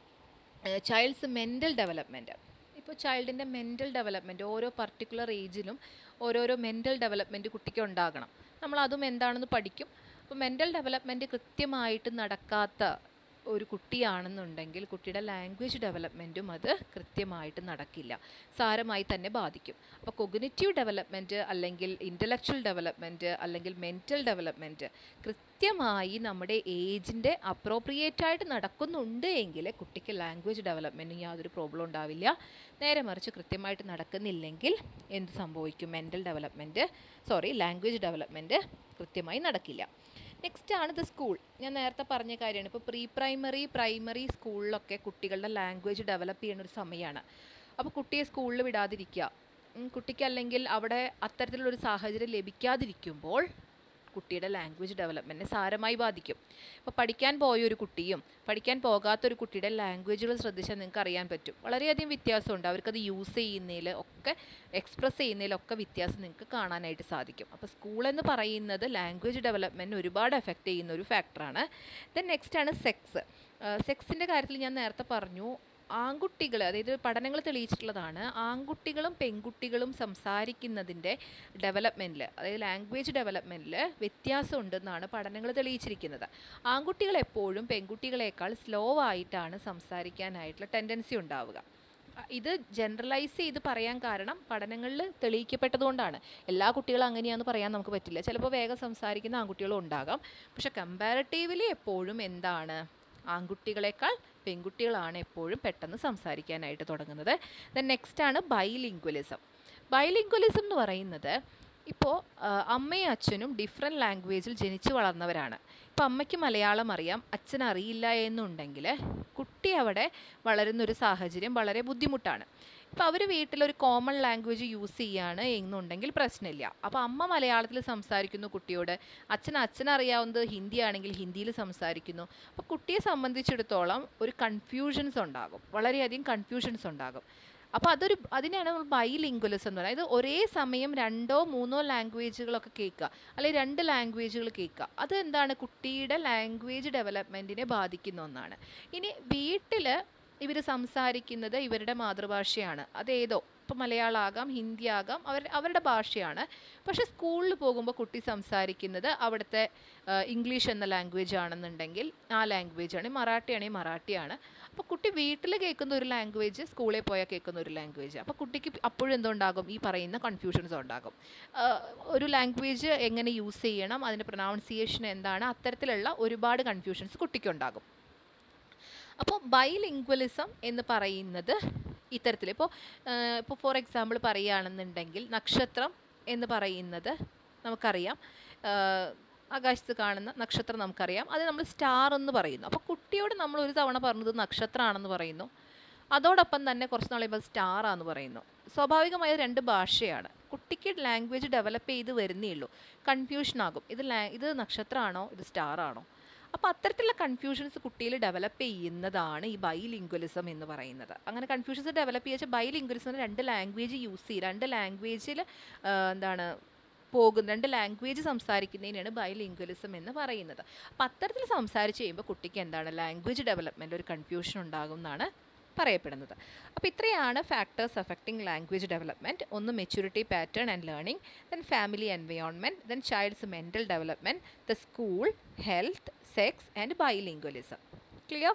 ചൈൽഡ്സ് മെൻ്റൽ ഡെവലപ്മെൻറ്റ് ഇപ്പോൾ ചൈൽഡിൻ്റെ മെൻ്റൽ ഡെവലപ്മെൻറ്റ് ഓരോ പർട്ടിക്കുലർ ഏജിലും ഓരോരോ മെൻ്റൽ ഡെവലപ്മെൻറ്റ് കുട്ടിക്ക് ഉണ്ടാകണം നമ്മൾ അതും എന്താണെന്ന് പഠിക്കും അപ്പോൾ മെൻ്റൽ ഡെവലപ്മെൻറ്റ് കൃത്യമായിട്ട് നടക്കാത്ത ഒരു കുട്ടിയാണെന്നുണ്ടെങ്കിൽ കുട്ടിയുടെ ലാംഗ്വേജ് ഡെവലപ്മെൻറ്റും അത് കൃത്യമായിട്ട് നടക്കില്ല സാരമായി തന്നെ ബാധിക്കും അപ്പോൾ കൊഗ്നിറ്റീവ് ഡെവലപ്മെൻറ്റ് അല്ലെങ്കിൽ ഇൻ്റലക്ച്വൽ ഡെവലപ്മെൻറ്റ് അല്ലെങ്കിൽ മെൻറ്റൽ ഡെവലപ്മെൻറ്റ് കൃത്യമായി നമ്മുടെ ഏജിൻ്റെ അപ്രോപ്രിയേറ്റ് ആയിട്ട് നടക്കുന്നുണ്ട് എങ്കിൽ കുട്ടിക്ക് ലാംഗ്വേജ് ഡെവലപ്മെൻറ്റിന് യാതൊരു പ്രോബ്ലം ഉണ്ടാവില്ല നേരെ മറിച്ച് കൃത്യമായിട്ട് നടക്കുന്നില്ലെങ്കിൽ എന്ത് സംഭവിക്കും mental development sorry language development കൃത്യമായി നടക്കില്ല നെക്സ്റ്റ് ആണ് ഇത് സ്കൂൾ ഞാൻ നേരത്തെ പറഞ്ഞ കാര്യമാണ് ഇപ്പോൾ പ്രീ പ്രൈമറി പ്രൈമറി സ്കൂളിലൊക്കെ കുട്ടികളുടെ ലാംഗ്വേജ് ഡെവലപ്പ് ചെയ്യുന്ന ഒരു സമയമാണ് അപ്പോൾ കുട്ടിയെ സ്കൂളിൽ വിടാതിരിക്കുക ഉം, കുട്ടിക്ക് അല്ലെങ്കിൽ അവിടെ അത്തരത്തിലുള്ളൊരു സാഹചര്യം ലഭിക്കാതിരിക്കുമ്പോൾ കുട്ടിയുടെ ലാംഗ്വേജ് ഡെവലപ്മെൻറ്റിനെ സാരമായി ബാധിക്കും ഇപ്പോൾ പഠിക്കാൻ പോയ ഒരു കുട്ടിയും പഠിക്കാൻ പോകാത്തൊരു കുട്ടിയുടെ ലാംഗ്വേജുകൾ ശ്രദ്ധിച്ചാൽ നിങ്ങൾക്ക് അറിയാൻ പറ്റും വളരെയധികം വ്യത്യാസമുണ്ട് അവർക്കത് യൂസ് ചെയ്യുന്നതിൽ ഒക്കെ എക്സ്പ്രസ് ചെയ്യുന്നതിലൊക്കെ വ്യത്യാസം നിങ്ങൾക്ക് കാണാനായിട്ട് സാധിക്കും അപ്പോൾ സ്കൂൾ എന്ന് പറയുന്നത് ലാംഗ്വേജ് ഡെവലപ്മെൻറ്റിന് ഒരുപാട് എഫക്റ്റ് ചെയ്യുന്ന ഒരു ഫാക്ടറാണ് ദെൻ നെക്സ്റ്റ് ആണ് സെക്സ് സെക്സിൻ്റെ കാര്യത്തിൽ ഞാൻ നേരത്തെ പറഞ്ഞു ആൺകുട്ടികൾ അതായത് പഠനങ്ങൾ തെളിയിച്ചിട്ടുള്ളതാണ് ആൺകുട്ടികളും പെൺകുട്ടികളും സംസാരിക്കുന്നതിൻ്റെ ഡെവലപ്മെൻറ്റിൽ അതായത് ലാംഗ്വേജ് ഡെവലപ്മെൻറ്റിൽ വ്യത്യാസം ഉണ്ടെന്നാണ് പഠനങ്ങൾ തെളിയിച്ചിരിക്കുന്നത് ആൺകുട്ടികൾ എപ്പോഴും പെൺകുട്ടികളെക്കാൾ സ്ലോ ആയിട്ടാണ് സംസാരിക്കാനായിട്ടുള്ള ടെൻഡൻസി ഉണ്ടാവുക അ- ഇത് ജനറലൈസ് ചെയ്ത് പറയാൻ കാരണം പഠനങ്ങളിൽ തെളിയിക്കപ്പെട്ടതുകൊണ്ടാണ് എല്ലാ കുട്ടികളും അങ്ങനെയാണെന്ന് പറയാൻ നമുക്ക് പറ്റില്ല ചിലപ്പോൾ വേഗം സംസാരിക്കുന്ന ആൺകുട്ടികളും ഉണ്ടാകാം പക്ഷെ കമ്പാരറ്റീവ്ലി എപ്പോഴും എന്താണ് ആൺകുട്ടികളെക്കാൾ പെൺകുട്ടികളാണ് എപ്പോഴും പെട്ടെന്ന് സംസാരിക്കാനായിട്ട് തുടങ്ങുന്നത് ദെൻ നെക്സ്റ്റ് ആണ് ബൈലിംഗ്വലിസം ബൈലിംഗ്വലിസം എന്ന് പറയുന്നത് ഇപ്പോൾ അമ്മയും അച്ഛനും ഡിഫറെൻറ്റ് ലാംഗ്വേജിൽ ജനിച്ചു വളർന്നവരാണ് ഇപ്പോൾ അമ്മയ്ക്ക് മലയാളം അറിയാം അച്ഛൻ അറിയില്ല എന്നുണ്ടെങ്കിൽ കുട്ടി അവിടെ വളരുന്നൊരു സാഹചര്യം വളരെ ബുദ്ധിമുട്ടാണ് ഇപ്പോൾ അവർ വീട്ടിലൊരു കോമൺ ലാംഗ്വേജ് യൂസ് ചെയ്യാണ് എന്നുണ്ടെങ്കിൽ പ്രശ്നമില്ല അപ്പോൾ അമ്മ മലയാളത്തിൽ സംസാരിക്കുന്നു കുട്ടിയോട് അച്ഛൻ അച്ഛനറിയാവുന്നത് ഹിന്ദി ആണെങ്കിൽ ഹിന്ദിയിൽ സംസാരിക്കുന്നു അപ്പോൾ കുട്ടിയെ സംബന്ധിച്ചിടത്തോളം ഒരു കൺഫ്യൂഷൻസ് ഉണ്ടാകും വളരെയധികം കൺഫ്യൂഷൻസ് ഉണ്ടാകും അപ്പോൾ അതൊരു അതിനെയാണ് നമ്മൾ ബൈലിംഗ്വലിസം എന്ന് പറയുന്നത് ഒരേ സമയം രണ്ടോ മൂന്നോ ലാംഗ്വേജുകളൊക്കെ കേൾക്കുക അല്ലെങ്കിൽ രണ്ട് ലാംഗ്വേജുകൾ കേൾക്കുക അത് എന്താണ് കുട്ടിയുടെ ലാംഗ്വേജ് ഡെവലപ്മെൻറ്റിനെ ബാധിക്കുന്ന ഒന്നാണ് ഇനി വീട്ടിൽ ഇവർ സംസാരിക്കുന്നത് ഇവരുടെ മാതൃഭാഷയാണ് അതേതോ ഇപ്പോൾ മലയാളമാകാം ഹിന്ദി ആകാം അവർ അവരുടെ ഭാഷയാണ് പക്ഷെ സ്കൂളിൽ പോകുമ്പോൾ കുട്ടി സംസാരിക്കുന്നത് അവിടുത്തെ ആ, ഇംഗ്ലീഷ് എന്ന ലാംഗ്വേജ് ആണെന്നുണ്ടെങ്കിൽ ആ ലാംഗ്വേജ് ആണ് മറാഠി ആണെങ്കിൽ മറാഠിയാണ് അപ്പോൾ കുട്ടി വീട്ടിൽ കേൾക്കുന്ന ഒരു ലാംഗ്വേജ് സ്കൂളിൽ പോയാൽ കേൾക്കുന്ന ഒരു ലാംഗ്വേജ് അപ്പോൾ കുട്ടിക്ക് അപ്പോഴും എന്തുണ്ടാകും ഈ പറയുന്ന കൺഫ്യൂഷൻസ് ഉണ്ടാകും ആ, ഒരു ലാംഗ്വേജ് എങ്ങനെ യൂസ് ചെയ്യണം അതിൻ്റെ പ്രൊനൗൺസിയേഷൻ എന്താണ് അത്തരത്തിലുള്ള ഒരുപാട് കൺഫ്യൂഷൻസ് കുട്ടിക്കുണ്ടാകും അപ്പോൾ ബൈലിംഗ്വലിസം എന്ന് പറയുന്നത് ഇത്തരത്തിൽ ഇപ്പോൾ ഇപ്പോൾ ഫോർ എക്സാമ്പിൾ പറയുകയാണെന്നുണ്ടെങ്കിൽ നക്ഷത്രം എന്ന് പറയുന്നത് നമുക്കറിയാം ആ, ആകാശത്ത് കാണുന്ന നക്ഷത്രം നമുക്കറിയാം അത് നമ്മൾ സ്റ്റാർ എന്ന് പറയുന്നു അപ്പോൾ കുട്ടിയോട് നമ്മൾ ഒരു തവണ പറഞ്ഞത് നക്ഷത്രമാണെന്ന് പറയുന്നു അതോടൊപ്പം തന്നെ കുറച്ച് നാൾ കഴിയുമ്പോൾ സ്റ്റാർ ആണെന്ന് പറയുന്നു സ്വാഭാവികമായ രണ്ട് ഭാഷയാണ് കുട്ടിക്ക് ലാംഗ്വേജ് ഡെവലപ്പ് ചെയ്ത് വരുന്നേ ഉള്ളൂ കൺഫ്യൂഷൻ ആകും ഇത് ലാ ഇത് നക്ഷത്രമാണോ ഇത് സ്റ്റാർ ആണോ അപ്പോൾ അത്തരത്തിലുള്ള കൺഫ്യൂഷൻസ് കുട്ടിയിൽ ഡെവലപ്പ് ചെയ്യുന്നതാണ് ഈ ബൈലിംഗ്വലിസം എന്ന് പറയുന്നത് അങ്ങനെ കൺഫ്യൂഷൻസ് ഡെവലപ്പ് ചെയ്യ ബൈലിംഗ്വലിസം രണ്ട് ലാംഗ്വേജ് യൂസ് ചെയ്യും രണ്ട് ലാംഗ്വേജിൽ എന്താണ് പോകുന്ന രണ്ട് ലാംഗ്വേജ് സംസാരിക്കുന്നതിനാണ് ബൈലിംഗ്വലിസം എന്ന് പറയുന്നത് അപ്പം അത്തരത്തിൽ സംസാരിച്ച് കഴിയുമ്പോൾ കുട്ടിക്ക് എന്താണ് ലാംഗ്വേജ് ഡെവലപ്മെൻറ്റ് ഒരു കൺഫ്യൂഷൻ ഉണ്ടാകും എന്നാണ് പറയപ്പെടുന്നത് അപ്പോൾ ഇത്രയാണ് ഫാക്ടേഴ്സ് അഫക്റ്റിംഗ് ലാംഗ്വേജ് ഡെവലപ്മെൻറ്റ് ഒന്ന് maturity pattern and learning then family environment then child's mental development the school health sex and bilingualism clear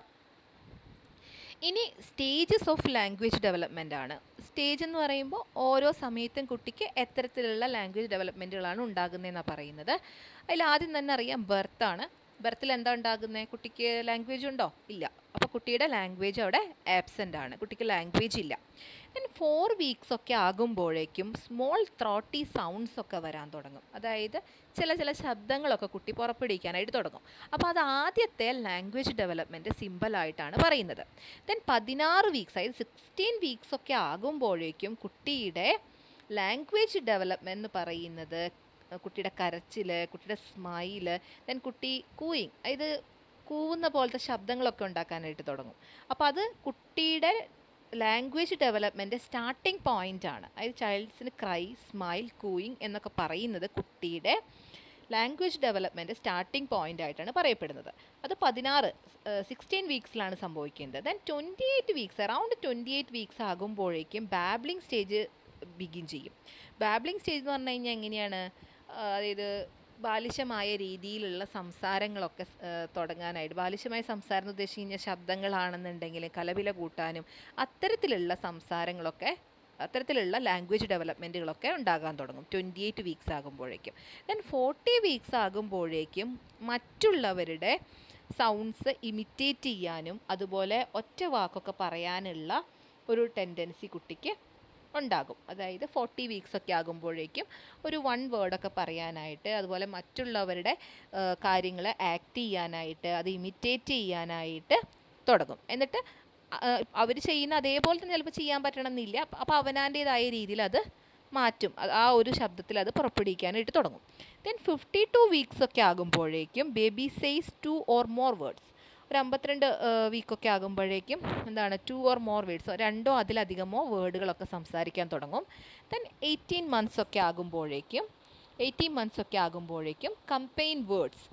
ഇനി സ്റ്റേജസ് ഓഫ് ലാംഗ്വേജ് ഡെവലപ്മെൻ്റ് ആണ് സ്റ്റേജ് എന്ന് പറയുമ്പോൾ ഓരോ സമയത്തും കുട്ടിക്ക് എത്തരത്തിലുള്ള ലാംഗ്വേജ് ഡെവലപ്മെൻറ്റുകളാണ് ഉണ്ടാകുന്നതെന്നാണ് പറയുന്നത് അതിൽ ആദ്യം തന്നെ അറിയാം ബർത്താണ് ബർത്തിൽ എന്താ ഉണ്ടാകുന്നത് കുട്ടിക്ക് ലാംഗ്വേജ് ഉണ്ടോ ഇല്ല അപ്പോൾ കുട്ടിയുടെ ലാംഗ്വേജ് അവിടെ ആബ്സെൻ്റ് ആണ് കുട്ടിക്ക് ലാംഗ്വേജ് ഇല്ല ദെൻ ഫോർ വീക്സ് ഒക്കെ ആകുമ്പോഴേക്കും സ്മോൾ ത്രോട്ടി സൗണ്ട്സ് ഒക്കെ വരാൻ തുടങ്ങും അതായത് ചില ചില ശബ്ദങ്ങളൊക്കെ കുട്ടി പുറപ്പെടുവിക്കാനായിട്ട് തുടങ്ങും അപ്പോൾ അത് ആദ്യത്തെ ലാംഗ്വേജ് ഡെവലപ്മെൻറ്റ് സിമ്പിളായിട്ടാണ് പറയുന്നത് ദെൻ പതിനാറ് വീക്സ് അതായത് സിക്സ്റ്റീൻ വീക്സ് ഒക്കെ ആകുമ്പോഴേക്കും കുട്ടിയുടെ ലാംഗ്വേജ് ഡെവലപ്മെൻറ്റ് എന്ന് പറയുന്നത് കുട്ടിയുടെ കരച്ചിൽ കുട്ടിയുടെ സ്മൈല് ദെൻ കുട്ടി കൂയിങ് അതായത് കൂവുന്ന പോലത്തെ ശബ്ദങ്ങളൊക്കെ ഉണ്ടാക്കാനായിട്ട് തുടങ്ങും അപ്പോൾ അത് കുട്ടിയുടെ ലാംഗ്വേജ് ഡെവലപ്മെൻറ്റ് സ്റ്റാർട്ടിംഗ് പോയിൻ്റ് ആണ് അതായത് ചൈൽഡ്സിന് ക്രൈ സ്മൈൽ കൂയിങ് എന്നൊക്കെ പറയുന്നത് കുട്ടിയുടെ ലാംഗ്വേജ് ഡെവലപ്മെൻറ്റ് സ്റ്റാർട്ടിംഗ് പോയിൻ്റ് ആയിട്ടാണ് പറയപ്പെടുന്നത് അത് പതിനാറ് സിക്സ്റ്റീൻ വീക്സിലാണ് സംഭവിക്കുന്നത് then twenty eight weeks around twenty eight weeks ആകുമ്പോഴേക്കും ബാബ്ലിംഗ് സ്റ്റേജ് ബിഗിൻ ചെയ്യും ബാബ്ലിംഗ് സ്റ്റേജ് എന്ന് പറഞ്ഞു കഴിഞ്ഞാൽ എങ്ങനെയാണ് ആ, അതായത് ബാലിശമായ രീതിയിലുള്ള സംസാരങ്ങളൊക്കെ സ്- ആ, തുടങ്ങാനായിട്ട് ബാലിശമായ സംസാരം എന്ന് ഉദ്ദേശിച്ച് കഴിഞ്ഞാൽ ശബ്ദങ്ങളാണെന്നുണ്ടെങ്കിൽ കലവില കൂട്ടാനും അത്തരത്തിലുള്ള സംസാരങ്ങളൊക്കെ അത്തരത്തിലുള്ള ലാംഗ്വേജ് ഡെവലപ്മെൻറ്റുകളൊക്കെ ഉണ്ടാകാൻ തുടങ്ങും ട്വൻറ്റി എയ്റ്റ് വീക്സ് ആകുമ്പോഴേക്കും ദെൻ ഫോർട്ടി വീക്സ് ആകുമ്പോഴേക്കും മറ്റുള്ളവരുടെ സൗണ്ട്സ് ഇമിറ്റേറ്റ് ചെയ്യാനും അതുപോലെ ഒറ്റ വാക്കൊക്കെ പറയാനുള്ള ഒരു ടെൻഡൻസി കുട്ടിക്ക് ഉണ്ടാകും അതായത് ഫോർട്ടി വീക്സ് ഒക്കെ ആകുമ്പോഴേക്കും ഒരു വൺ വേർഡൊക്കെ പറയാനായിട്ട് അതുപോലെ മറ്റുള്ളവരുടെ കാര്യങ്ങൾ ആക്ട് ചെയ്യാനായിട്ട് അത് ഇമിറ്റേറ്റ് ചെയ്യാനായിട്ട് തുടങ്ങും എന്നിട്ട് അവർ ചെയ്യുന്ന അതേപോലെ തന്നെ ചിലപ്പോൾ ചെയ്യാൻ പറ്റണമെന്നില്ല അപ്പോൾ അവനാൻ്റേതായ രീതിയിൽ അത് മാറ്റും അത് ആ ഒരു ശബ്ദത്തിൽ അത് പുറപ്പെടുവിക്കാനായിട്ട് തുടങ്ങും ദെൻ ഫിഫ്റ്റി ടു വീക്സ് ഒക്കെ ആകുമ്പോഴേക്കും baby says two or more words ഒരു അമ്പത്തിരണ്ട് വീക്കൊക്കെ ആകുമ്പോഴേക്കും എന്താണ് ടു ഓർ മോർ വേർഡ്സ് രണ്ടോ അതിലധികമോ വേർഡുകളൊക്കെ സംസാരിക്കാൻ തുടങ്ങും ദെൻ എയ്റ്റീൻ മന്ത്സ് ഒക്കെ ആകുമ്പോഴേക്കും എയ്റ്റീൻ മന്ത്സ് ഒക്കെ ആകുമ്പോഴേക്കും കമ്പെയിൻ വേർഡ്സ്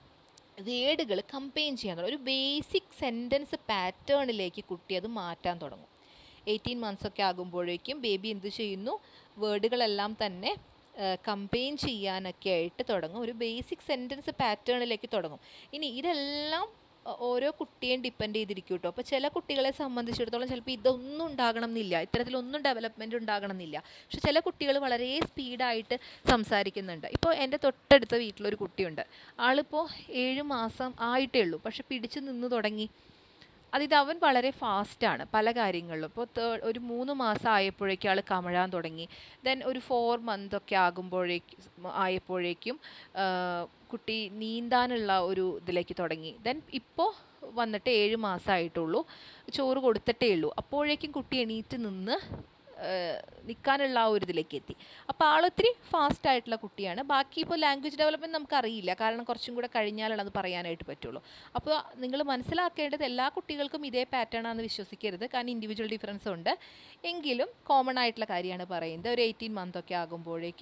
വേർഡുകൾ കമ്പെയിൻ ചെയ്യാൻ തുടങ്ങും ഒരു ബേസിക് സെൻറ്റൻസ് പാറ്റേണിലേക്ക് കുട്ടി അത് മാറ്റാൻ തുടങ്ങും എയ്റ്റീൻ മന്ത്സ് ഒക്കെ ആകുമ്പോഴേക്കും ബേബി എന്ത് ചെയ്യുന്നു വേർഡുകളെല്ലാം തന്നെ കമ്പെയിൻ ചെയ്യാനൊക്കെ ആയിട്ട് തുടങ്ങും ഒരു ബേസിക് സെൻറ്റൻസ് പാറ്റേണിലേക്ക് തുടങ്ങും ഇനി ഇതെല്ലാം ഒ- ഓരോ കുട്ടിയെയും ഡിപ്പെൻഡ് ചെയ്തിരിക്കും കേട്ടോ അപ്പോൾ ചില കുട്ടികളെ സംബന്ധിച്ചിടത്തോളം ചിലപ്പോൾ ഇതൊന്നും ഉണ്ടാകണം എന്നില്ല ഇത്തരത്തിലൊന്നും ഡെവലപ്മെൻറ്റ് ഉണ്ടാകണം എന്നില്ല പക്ഷെ ചില കുട്ടികൾ വളരെ സ്പീഡായിട്ട് സംസാരിക്കുന്നുണ്ട് ഇപ്പോൾ എൻ്റെ തൊട്ടടുത്ത വീട്ടിലൊരു കുട്ടിയുണ്ട് ആളിപ്പോൾ ഏഴ് മാസം ആയിട്ടേ ഉള്ളൂ പക്ഷെ പിടിച്ചു നിന്ന് തുടങ്ങി അതിത് അവൻ വളരെ ഫാസ്റ്റാണ് പല കാര്യങ്ങളിലും ഇപ്പോൾ തേ- ഒരു മൂന്ന് മാസം ആയപ്പോഴേക്കും ആൾ കമഴാൻ തുടങ്ങി ദെൻ ഒരു ഫോർ മന്ത് ഒക്കെ ആകുമ്പോഴേക്കും ആയപ്പോഴേക്കും ആ, കുട്ടി നീന്താനുള്ള ഒരു ഇതിലേക്ക് തുടങ്ങി ദെൻ ഇപ്പോൾ വന്നിട്ട് ഏഴ് മാസമായിട്ടുള്ളൂ ചോറ് കൊടുത്തിട്ടേ ഉള്ളൂ അപ്പോഴേക്കും കുട്ടി എണീറ്റ് നിന്ന് നിൽക്കാനുള്ള ആ ഒരു ഇതിലേക്ക് എത്തി അപ്പോൾ ആളൊത്തിരി ഫാസ്റ്റ് ആയിട്ടുള്ള കുട്ടിയാണ് ബാക്കി ഇപ്പോൾ ലാംഗ്വേജ് ഡെവലപ്മെൻറ്റ് നമുക്കറിയില്ല കാരണം കുറച്ചും കൂടെ കഴിഞ്ഞാലാണ് അത് പറയാനായിട്ട് പറ്റുള്ളൂ അപ്പോൾ നിങ്ങൾ മനസ്സിലാക്കേണ്ടത് എല്ലാ കുട്ടികൾക്കും ഇതേ പാറ്റേൺ ആണെന്ന് വിശ്വസിക്കരുത് കാരണം ഇൻഡിവിജ്വൽ ഡിഫറൻസ് ഉണ്ട് എങ്കിലും കോമൺ ആയിട്ടുള്ള കാര്യമാണ് പറയുന്നത് ഒരു എയ്റ്റീൻ മന്ത് ഒക്കെ ആകുമ്പോഴേക്കും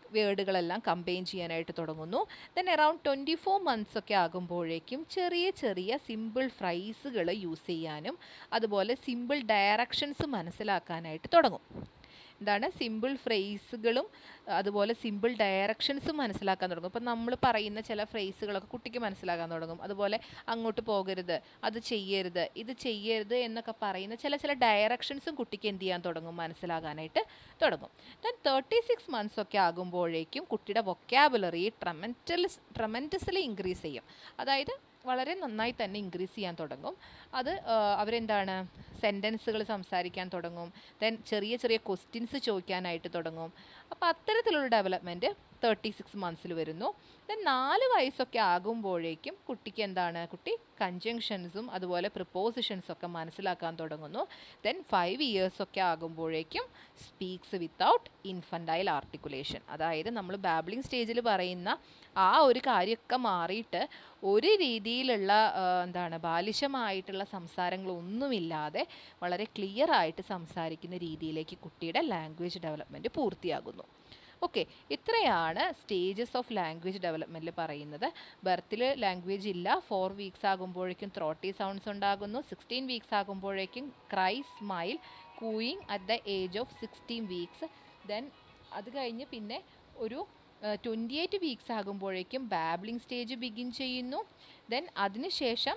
വേർഡുകളെല്ലാം കമ്പൈൻ ചെയ്യാനായിട്ട് തുടങ്ങുന്നു then around twenty four months ഒക്കെ ആകുമ്പോഴേക്കും ചെറിയ ചെറിയ സിമ്പിൾ ഫ്രൈസുകൾ യൂസ് ചെയ്യാനും അതുപോലെ സിമ്പിൾ ഡയറക്ഷൻസ് മനസ്സിലാക്കാനായിട്ട് തുടങ്ങും എന്താണ് സിമ്പിൾ ഫ്രേസുകളും അതുപോലെ സിമ്പിൾ ഡയറക്ഷൻസും മനസ്സിലാക്കാൻ തുടങ്ങും ഇപ്പം നമ്മൾ പറയുന്ന ചില ഫ്രേസുകളൊക്കെ കുട്ടിക്ക് മനസ്സിലാക്കാൻ തുടങ്ങും അതുപോലെ അങ്ങോട്ട് പോകരുത് അത് ചെയ്യരുത് ഇത് ചെയ്യരുത് എന്നൊക്കെ പറയുന്ന ചില ചില ഡയറക്ഷൻസും കുട്ടിക്ക് എന്ത് ചെയ്യാൻ തുടങ്ങും മനസ്സിലാകാനായിട്ട് തുടങ്ങും ദെൻ തേർട്ടി സിക്സ് മന്ത്സ് ഒക്കെ ആകുമ്പോഴേക്കും കുട്ടിയുടെ വൊക്കാബുലറി ട്രമെൻറ്റൽ ട്രമെൻറ്റസ്ലി ഇൻക്രീസ് ചെയ്യും അതായത് വളരെ നന്നായി തന്നെ ഇൻക്രീസ് ചെയ്യാൻ തുടങ്ങും അത് ആ, അവരെന്താണ് സെൻറ്റൻസുകൾ സംസാരിക്കാൻ തുടങ്ങും ദെൻ ചെറിയ ചെറിയ ക്വസ്റ്റ്യൻസ് ചോദിക്കാനായിട്ട് തുടങ്ങും അപ്പോൾ അത്തരത്തിലുള്ള ഡെവലപ്മെൻറ്റ് തേർട്ടി സിക്സ് മന്ത്സിൽ വരുന്നു ദെൻ നാല് വയസ്സൊക്കെ ആകുമ്പോഴേക്കും കുട്ടിക്ക് എന്താണ് കുട്ടി കൺജങ്ഷൻസും അതുപോലെ പ്രിപ്പോസിഷൻസും ഒക്കെ മനസ്സിലാക്കാൻ തുടങ്ങുന്നു ദെൻ ഫൈവ് ഇയേഴ്സൊക്കെ ആകുമ്പോഴേക്കും സ്പീക്സ് വിത്തൗട്ട് ഇൻഫൻറ്റൈൽ ആർട്ടിക്കുലേഷൻ അതായത് നമ്മൾ ബാബ്ലിംഗ് സ്റ്റേജിൽ പറയുന്ന ആ ഒരു കാര്യമൊക്കെ മാറിയിട്ട് ഒരു രീതിയിലുള്ള ആ, എന്താണ് ബാലിശമായിട്ടുള്ള സംസാരങ്ങളൊന്നുമില്ലാതെ വളരെ ക്ലിയർ ആയിട്ട് സംസാരിക്കുന്ന രീതിയിലേക്ക് കുട്ടിയുടെ ലാംഗ്വേജ് ഡെവലപ്മെൻറ്റ് പൂർത്തിയാകുന്നു ഓക്കെ ഇത്രയാണ് സ്റ്റേജസ് ഓഫ് ലാംഗ്വേജ് ഡെവലപ്മെൻറ്റിൽ പറയുന്നത് ബർത്തിൽ ലാംഗ്വേജ് ഇല്ല ഫോർ വീക്സ് ആകുമ്പോഴേക്കും ത്രോട്ടി സൗണ്ട്സ് ഉണ്ടാകുന്നു സിക്സ്റ്റീൻ വീക്സ് ആകുമ്പോഴേക്കും cry smile cooing at the age of sixteen weeks then അത് കഴിഞ്ഞ് പിന്നെ ഒരു ട്വൻറ്റി എയ്റ്റ് വീക്സ് ആകുമ്പോഴേക്കും ബാബ്ലിംഗ് സ്റ്റേജ് ബിഗിൻ ചെയ്യുന്നു ദെൻ അതിനുശേഷം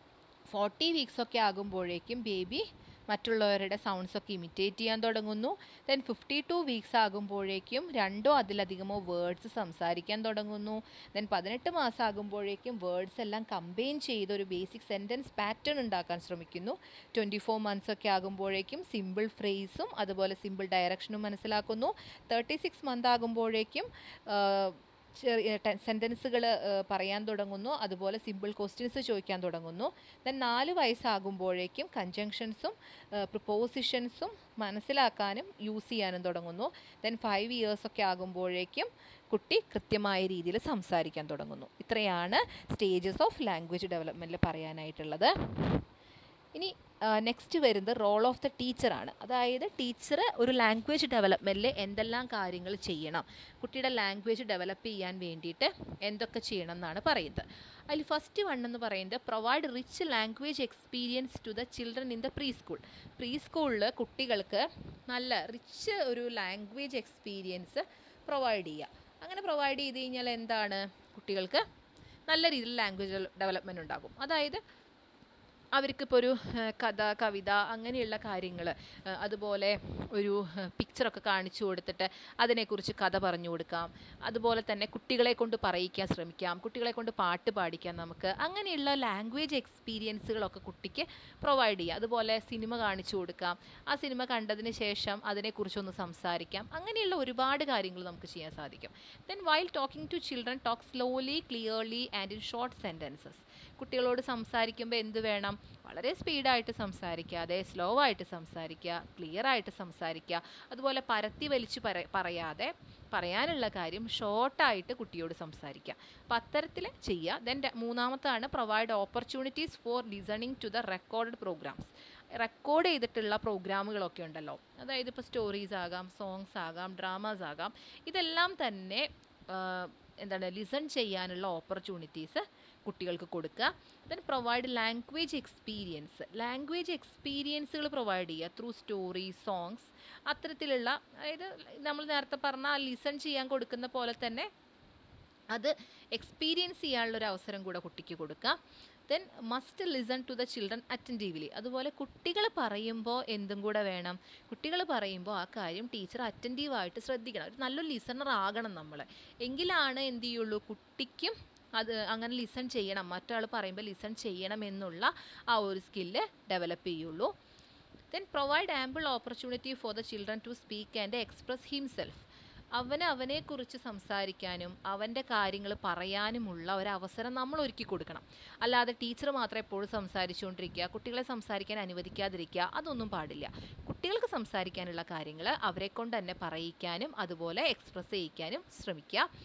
ഫോർട്ടി വീക്സ് ഒക്കെ ആകുമ്പോഴേക്കും ബേബി മറ്റുള്ളവരുടെ സൗണ്ട്സ് ഒക്കെ ഇമിറ്റേറ്റ് ചെയ്യാൻ തുടങ്ങുന്നു ദെൻ ഫിഫ്റ്റി ടു വീക്സ് ആകുമ്പോഴേക്കും രണ്ടോ അതിലധികമോ വേർഡ്സ് സംസാരിക്കാൻ തുടങ്ങുന്നു ദെൻ പതിനെട്ട് മാസം ആകുമ്പോഴേക്കും വേർഡ്സ് എല്ലാം കമ്പൈൻ ചെയ്ത് ഒരു ബേസിക് സെൻറ്റൻസ് പാറ്റേൺ ഉണ്ടാക്കാൻ ശ്രമിക്കുന്നു ട്വൻറ്റി ഫോർ മന്ത്സ് ഒക്കെ ആകുമ്പോഴേക്കും സിമ്പിൾ ഫ്രേസും അതുപോലെ സിമ്പിൾ ഡയറക്ഷനും മനസ്സിലാക്കുന്നു തേർട്ടി സിക്സ് മന്ത് ആകുമ്പോഴേക്കും ചെറിയ സെൻറ്റൻസുകൾ പറയാൻ തുടങ്ങുന്നു അതുപോലെ സിമ്പിൾ ക്വസ്റ്റ്യൻസ് ചോദിക്കാൻ തുടങ്ങുന്നു ദെൻ നാല് വയസ്സാകുമ്പോഴേക്കും കൺജങ്ഷൻസും പ്രിപ്പോസിഷൻസും മനസ്സിലാക്കാനും യൂസ് ചെയ്യാനും തുടങ്ങുന്നു ദെൻ ഫൈവ് ഇയേഴ്സൊക്കെ ആകുമ്പോഴേക്കും കുട്ടി കൃത്യമായ രീതിയിൽ സംസാരിക്കാൻ തുടങ്ങുന്നു ഇത്രയാണ് സ്റ്റേജസ് ഓഫ് ലാംഗ്വേജ് ഡെവലപ്മെൻറ്റിൽ പറയാനായിട്ടുള്ളത് ഇനി നെക്സ്റ്റ് വരുന്നത് റോൾ ഓഫ് ദ ടീച്ചറാണ് അതായത് ടീച്ചർ ഒരു ലാംഗ്വേജ് ഡെവലപ്മെൻറ്റിൽ എന്തെല്ലാം കാര്യങ്ങൾ ചെയ്യണം കുട്ടിയുടെ ലാംഗ്വേജ് ഡെവലപ്പ് ചെയ്യാൻ വേണ്ടിയിട്ട് എന്തൊക്കെ ചെയ്യണം എന്നാണ് പറയുന്നത് അതിൽ ഫസ്റ്റ് വൺ എന്ന് പറയുന്നത് provide rich language experience to the children in the preschool പ്രീ സ്കൂളിൽ കുട്ടികൾക്ക് നല്ല റിച്ച് ഒരു ലാംഗ്വേജ് എക്സ്പീരിയൻസ് പ്രൊവൈഡ് ചെയ്യുക അങ്ങനെ പ്രൊവൈഡ് ചെയ്ത് കഴിഞ്ഞാൽ എന്താണ് കുട്ടികൾക്ക് നല്ല രീതിയിൽ ലാംഗ്വേജ് ഡെവലപ്മെൻറ്റ് ഉണ്ടാകും അതായത് അവർക്കിപ്പോൾ ഒരു ഏഹ്, കഥ കവിത അങ്ങനെയുള്ള കാര്യങ്ങൾ അതുപോലെ ഒരു പിക്ചറൊക്കെ കാണിച്ചു കൊടുത്തിട്ട് അതിനെക്കുറിച്ച് കഥ പറഞ്ഞു കൊടുക്കാം അതുപോലെ തന്നെ കുട്ടികളെ കൊണ്ട് പറയിക്കാൻ ശ്രമിക്കാം കുട്ടികളെ കൊണ്ട് പാട്ട് പാടിക്കാം നമുക്ക് അങ്ങനെയുള്ള ലാംഗ്വേജ് എക്സ്പീരിയൻസുകളൊക്കെ കുട്ടിക്ക് പ്രൊവൈഡ് ചെയ്യാം അതുപോലെ സിനിമ കാണിച്ചു കൊടുക്കാം ആ സിനിമ കണ്ടതിന് ശേഷം അതിനെക്കുറിച്ചൊന്ന് സംസാരിക്കാം അങ്ങനെയുള്ള ഒരുപാട് കാര്യങ്ങൾ നമുക്ക് ചെയ്യാൻ സാധിക്കും then while talking to children talk slowly clearly and in short sentences കുട്ടികളോട് സംസാരിക്കുമ്പോൾ എന്ത് വേണം വളരെ സ്പീഡായിട്ട് സംസാരിക്കാതെ സ്ലോ ആയിട്ട് സംസാരിക്കുക ക്ലിയർ ആയിട്ട് സംസാരിക്കുക അതുപോലെ പരത്തി വലിച്ച് പറ പറയാതെ പറയാനുള്ള കാര്യം ഷോർട്ടായിട്ട് കുട്ടിയോട് സംസാരിക്കുക അപ്പം അത്തരത്തിൽ ചെയ്യുക ദെൻ മൂന്നാമത്താണ് provide opportunities for listening to the record programs record ചെയ്തിട്ടുള്ള പ്രോഗ്രാമുകളൊക്കെ ഉണ്ടല്ലോ അതായത് ഇപ്പോൾ സ്റ്റോറീസ് ആകാം സോങ്സ് ആകാം ഡ്രാമാസ് ആകാം ഇതെല്ലാം തന്നെ ആ, എന്താണ് ലിസൺ ചെയ്യാനുള്ള ഓപ്പർച്യൂണിറ്റീസ് കുട്ടികൾക്ക് കൊടുക്കുക then provide language experience language എക്സ്പീരിയൻസുകൾ പ്രൊവൈഡ് ചെയ്യുക ത്രൂ സ്റ്റോറി സോങ്സ് അത്തരത്തിലുള്ള അതായത് നമ്മൾ നേരത്തെ പറഞ്ഞ ലിസൺ ചെയ്യാൻ കൊടുക്കുന്ന പോലെ തന്നെ അത് എക്സ്പീരിയൻസ് ചെയ്യാനുള്ള ഒരു അവസരം കൂടെ കുട്ടിക്ക് കൊടുക്കുക then must listen to the children attentively അതുപോലെ കുട്ടികൾ പറയുമ്പോൾ എന്തും കൂടെ വേണം കുട്ടികൾ പറയുമ്പോൾ ആ കാര്യം ടീച്ചർ അറ്റൻറ്റീവായിട്ട് ശ്രദ്ധിക്കണം ഒരു നല്ലൊരു ലിസണർ ആകണം നമ്മൾ എങ്കിലാണ് എന്ത് ചെയ്യുള്ളൂ കുട്ടിക്കും അത് അങ്ങനെ ലിസൺ ചെയ്യണം മറ്റൊരാൾ പറയുമ്പോൾ ലിസൺ ചെയ്യണം എന്നുള്ള ആ ഒരു സ്കില്ല് ഡെവലപ്പ് ചെയ്യുള്ളൂ then provide ample opportunity for the children to speak and express himself അവന് അവനെക്കുറിച്ച് സംസാരിക്കാനും അവൻ്റെ കാര്യങ്ങൾ പറയാനുമുള്ള ഒരവസരം നമ്മൾ ഒരുക്കി കൊടുക്കണം അല്ലാതെ ടീച്ചർ മാത്രം എപ്പോഴും സംസാരിച്ചുകൊണ്ടിരിക്കുക കുട്ടികളെ സംസാരിക്കാൻ അനുവദിക്കാതിരിക്കുക അതൊന്നും പാടില്ല കുട്ടികൾക്ക് സംസാരിക്കാനുള്ള കാര്യങ്ങൾ അവരെ കൊണ്ട് തന്നെ പറയിക്കാനും അതുപോലെ എക്സ്പ്രസ് ചെയ്യിക്കാനും ശ്രമിക്കുക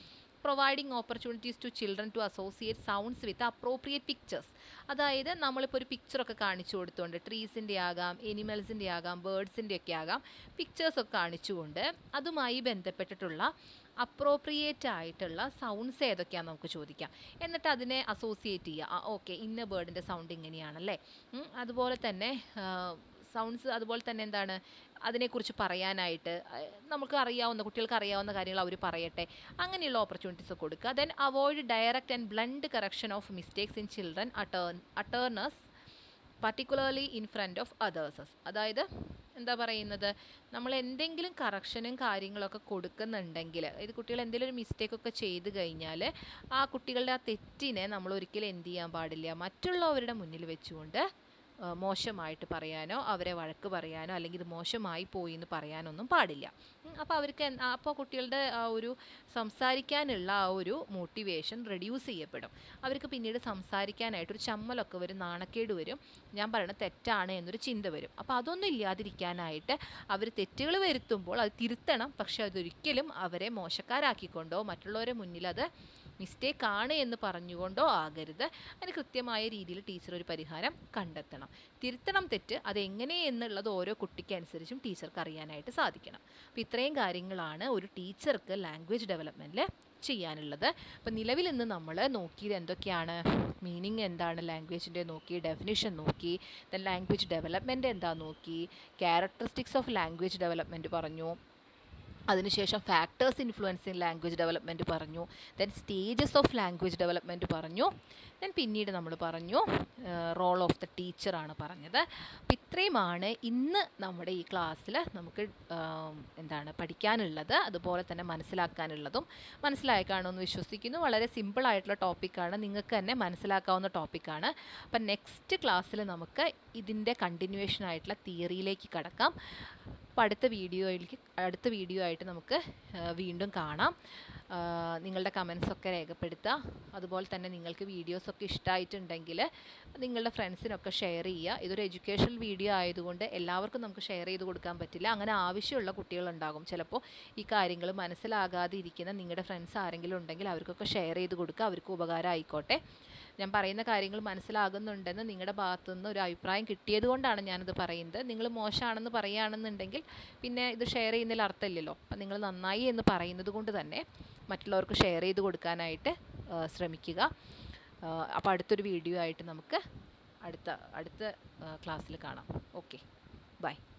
providing opportunities to children to associate sounds with appropriate pictures അതായത് നമ്മളിപ്പോൾ ഒരു പിക്ചറൊക്കെ കാണിച്ചു കൊടുത്തുകൊണ്ട് ട്രീസിൻ്റെ ആകാം എനിമൽസിൻ്റെ ആകാം ബേർഡ്സിൻ്റെ ഒക്കെ ആകാം പിക്ചേഴ്സൊക്കെ കാണിച്ചുകൊണ്ട് അതുമായി ബന്ധപ്പെട്ടിട്ടുള്ള അപ്രോപ്രിയേറ്റ് ആയിട്ടുള്ള സൗണ്ട്സ് ഏതൊക്കെയാണെന്ന് നമുക്ക് ചോദിക്കാം എന്നിട്ട് അതിനെ അസോസിയേറ്റ് ചെയ്യുക ഓക്കെ ഇന്ന ബേർഡിൻ്റെ സൗണ്ട് ഇങ്ങനെയാണല്ലേ ഉം, അതുപോലെ തന്നെ സൗണ്ട്സ് അതുപോലെ തന്നെ എന്താണ് അതിനെക്കുറിച്ച് പറയാനായിട്ട് അഹ് നമുക്ക് അറിയാവുന്ന കുട്ടികൾക്ക് അറിയാവുന്ന കാര്യങ്ങൾ അവർ പറയട്ടെ അങ്ങനെയുള്ള ഓപ്പർച്യൂണിറ്റീസ് കൊടുക്കുക then avoid direct and blunt correction of mistakes in children അട്ടേൺ utterances particularly in front of others അതായത് എന്താ പറയുന്നത് നമ്മൾ എന്തെങ്കിലും കറക്ഷനും കാര്യങ്ങളൊക്കെ കൊടുക്കുന്നുണ്ടെങ്കിൽ അതായത് കുട്ടികൾ എന്തെങ്കിലും ഒരു മിസ്റ്റേക്ക് ഒക്കെ ചെയ്ത് കഴിഞ്ഞാൽ ആ കുട്ടികളുടെ ആ തെറ്റിനെ നമ്മൾ ഒരിക്കലും എന്ത് ചെയ്യാൻ പാടില്ല മറ്റുള്ളവരുടെ മുന്നിൽ വെച്ചുകൊണ്ട് ആ, മോശമായിട്ട് പറയാനോ അവരെ വഴക്ക് പറയാനോ അല്ലെങ്കിൽ ഇത് മോശമായി പോയി എന്ന് പറയാനൊന്നും പാടില്ല അപ്പോൾ അവർക്ക് അപ്പോൾ കുട്ടികളുടെ ആ ഒരു സംസാരിക്കാനുള്ള ആ ഒരു മോട്ടിവേഷൻ റെഡ്യൂസ് ചെയ്യപ്പെടും അവർക്ക് പിന്നീട് സംസാരിക്കാനായിട്ട് ഒരു ചമ്മലൊക്കെ വരും നാണക്കേട് വരും ഞാൻ പറയണത് തെറ്റാണ് എന്നൊരു ചിന്ത വരും അപ്പോൾ അതൊന്നും ഇല്ലാതിരിക്കാനായിട്ട് അവർ തെറ്റുകൾ വരുത്തുമ്പോൾ അത് തിരുത്തണം പക്ഷെ അതൊരിക്കലും അവരെ മോശക്കാരാക്കിക്കൊണ്ടോ മറ്റുള്ളവരെ മുന്നിൽ അത് മിസ്റ്റേക്ക് ആണ് എന്ന് പറഞ്ഞുകൊണ്ടോ ആകരുത് അതിന് കൃത്യമായ രീതിയിൽ ടീച്ചർ ഒരു പരിഹാരം കണ്ടെത്തണം തിരുത്തണം തെറ്റ് അതെങ്ങനെ എന്നുള്ളത് ഓരോ കുട്ടിക്ക് അനുസരിച്ചും ടീച്ചർക്ക് അറിയാനായിട്ട് സാധിക്കണം അപ്പോൾ ഇത്രയും കാര്യങ്ങളാണ് ഒരു ടീച്ചർക്ക് ലാംഗ്വേജ് ഡെവലപ്മെൻറ്റിൽ ചെയ്യാനുള്ളത് അപ്പോൾ നിലവിൽ ഇന്ന് നമ്മൾ നോക്കിയത് എന്തൊക്കെയാണ് മീനിങ് എന്താണ് ലാംഗ്വേജിൻ്റെ നോക്കി ഡെഫിനിഷൻ നോക്കി ദെൻ ലാംഗ്വേജ് ഡെവലപ്മെൻറ്റ് എന്താ നോക്കി ക്യാരക്ടറിസ്റ്റിക്സ് ഓഫ് ലാംഗ്വേജ് ഡെവലപ്മെൻറ്റ് പറഞ്ഞു അതിനുശേഷം ഫാക്ടേഴ്സ് ഇൻഫ്ലുവൻസിങ് ലാംഗ്വേജ് ഡെവലപ്മെൻറ്റ് പറഞ്ഞു then stages of language development പറഞ്ഞു ദെൻ പിന്നീട് നമ്മൾ പറഞ്ഞു റോൾ ഓഫ് ദ ടീച്ചറാണ് പറഞ്ഞത് അപ്പോൾ ഇത്രയുമാണ് ഇന്ന് നമ്മുടെ ഈ ക്ലാസ്സിൽ നമുക്ക് ആം, എന്താണ് പഠിക്കാനുള്ളത് അതുപോലെ തന്നെ മനസ്സിലാക്കാനുള്ളതും മനസ്സിലായി കാണുമെന്ന് വിശ്വസിക്കുന്നു വളരെ സിമ്പിൾ ആയിട്ടുള്ള ടോപ്പിക്കാണ് നിങ്ങൾക്ക് തന്നെ മനസ്സിലാക്കാവുന്ന ടോപ്പിക്കാണ് അപ്പം നെക്സ്റ്റ് ക്ലാസ്സിൽ നമുക്ക് ഇതിൻ്റെ കണ്ടിന്യൂവേഷൻ ആയിട്ടുള്ള തിയറിയിലേക്ക് കടക്കാം അപ്പോൾ അടുത്ത വീഡിയോയിലേക്ക് അടുത്ത വീഡിയോ ആയിട്ട് നമുക്ക് ആ, വീണ്ടും കാണാം ആ, നിങ്ങളുടെ കമൻസ് ഒക്കെ രേഖപ്പെടുത്തുക അതുപോലെ തന്നെ നിങ്ങൾക്ക് വീഡിയോസൊക്കെ ഇഷ്ടമായിട്ടുണ്ടെങ്കിൽ നിങ്ങളുടെ ഫ്രണ്ട്സിനൊക്കെ ഷെയർ ചെയ്യുക ഇതൊരു എഡ്യൂക്കേഷണൽ വീഡിയോ ആയതുകൊണ്ട് എല്ലാവർക്കും നമുക്ക് ഷെയർ ചെയ്ത് കൊടുക്കാൻ പറ്റില്ല അങ്ങനെ ആവശ്യമുള്ള കുട്ടികളുണ്ടാകും ചിലപ്പോൾ ഈ കാര്യങ്ങൾ മനസ്സിലാകാതെ ഇരിക്കുന്ന നിങ്ങളുടെ ഫ്രണ്ട്സ് ആരെങ്കിലും ഉണ്ടെങ്കിൽ അവർക്കൊക്കെ ഷെയർ ചെയ്ത് കൊടുക്കുക അവർക്ക് ഉപകാരം ആയിക്കോട്ടെ ഞാൻ പറയുന്ന കാര്യങ്ങൾ മനസ്സിലാകുന്നുണ്ടെന്ന് നിങ്ങളുടെ ഭാഗത്തു നിന്ന് ഒരു അഭിപ്രായം കിട്ടിയത് കൊണ്ടാണ് ഞാനിത് പറയുന്നത് നിങ്ങൾ മോശമാണെന്ന് പറയുകയാണെന്നുണ്ടെങ്കിൽ പിന്നെ ഇത് ഷെയർ ചെയ്യുന്നതിൽ അർത്ഥമില്ലല്ലോ അപ്പം നിങ്ങൾ നന്നായി എന്ന് പറയുന്നത് കൊണ്ട് തന്നെ മറ്റുള്ളവർക്ക് ഷെയർ ചെയ്ത് കൊടുക്കാനായിട്ട് ആ, ശ്രമിക്കുക അപ്പോൾ അടുത്തൊരു വീഡിയോ ആയിട്ട് നമുക്ക് അടുത്ത അടുത്ത ക്ലാസ്സിൽ കാണാം ഓക്കെ ബൈ